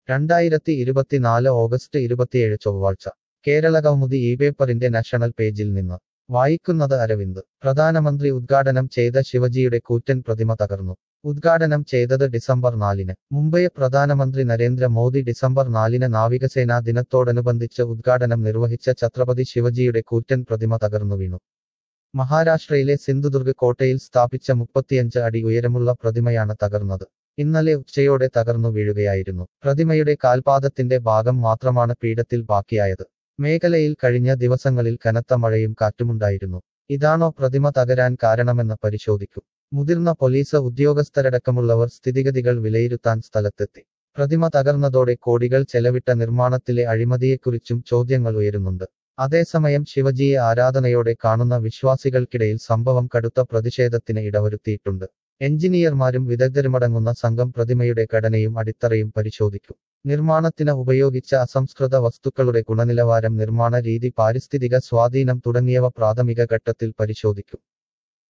രണ്ടായിരത്തി ഇരുപത്തിനാല് ഓഗസ്റ്റ് ഇരുപത്തിയേഴ് ചൊവ്വാഴ്ച കേരളകൗമുദി ഈ പേപ്പറിന്റെ നാഷണൽ പേജിൽ നിന്ന് വായിക്കുന്നത് അരവിന്ദ് പ്രധാനമന്ത്രി ഉദ്ഘാടനം ചെയ്ത ശിവജിയുടെ കൂറ്റൻ പ്രതിമ തകർന്നു ഉദ്ഘാടനം ചെയ്തത് ഡിസംബർ നാലിന് മുംബൈ പ്രധാനമന്ത്രി നരേന്ദ്ര മോദി ഡിസംബർ നാലിന് നാവികസേനാ ദിനത്തോടനുബന്ധിച്ച് ഉദ്ഘാടനം നിർവഹിച്ച ഛത്രപതി ശിവജിയുടെ കൂറ്റൻ പ്രതിമ തകർന്നു വീണു മഹാരാഷ്ട്രയിലെ സിന്ധുദുർഗ് കോട്ടയിൽ സ്ഥാപിച്ച മുപ്പത്തിയഞ്ച് അടി ഉയരമുള്ള പ്രതിമയാണ് തകർന്നത് ഇന്നലെ ഉച്ചയോടെ തകർന്നു വീഴുകയായിരുന്നു പ്രതിമയുടെ കാൽപാദത്തിന്റെ ഭാഗം മാത്രമാണ് പീഠത്തിൽ ബാക്കിയായത് മേഖലയിൽ കഴിഞ്ഞ ദിവസങ്ങളിൽ കനത്ത മഴയും കാറ്റുമുണ്ടായിരുന്നു ഇതാണോ പ്രതിമ തകരാൻ കാരണമെന്ന് പരിശോധിക്കും മുതിർന്ന പോലീസ് ഉദ്യോഗസ്ഥരടക്കമുള്ളവർ സ്ഥിതിഗതികൾ വിലയിരുത്താൻ സ്ഥലത്തെത്തി പ്രതിമ തകർന്നതോടെ കോടികൾ ചെലവിട്ട നിർമ്മാണത്തിലെ അഴിമതിയെക്കുറിച്ചും ചോദ്യങ്ങൾ ഉയരുന്നുണ്ട് അതേസമയം ശിവജിയെ ആരാധനയോടെ കാണുന്ന വിശ്വാസികൾക്കിടയിൽ സംഭവം കടുത്ത പ്രതിഷേധത്തിന് ഇടവരുത്തിയിട്ടുണ്ട് എഞ്ചിനീയർമാരും വിദഗ്ധരുമടങ്ങുന്ന സംഘം പ്രതിമയുടെ ഘടനയും അടിത്തറയും പരിശോധിക്കും നിർമ്മാണത്തിന് ഉപയോഗിച്ച അസംസ്കൃത വസ്തുക്കളുടെ ഗുണനിലവാരം നിർമ്മാണ രീതി പാരിസ്ഥിതിക സ്വാധീനം തുടങ്ങിയവ പ്രാഥമിക ഘട്ടത്തിൽ പരിശോധിക്കും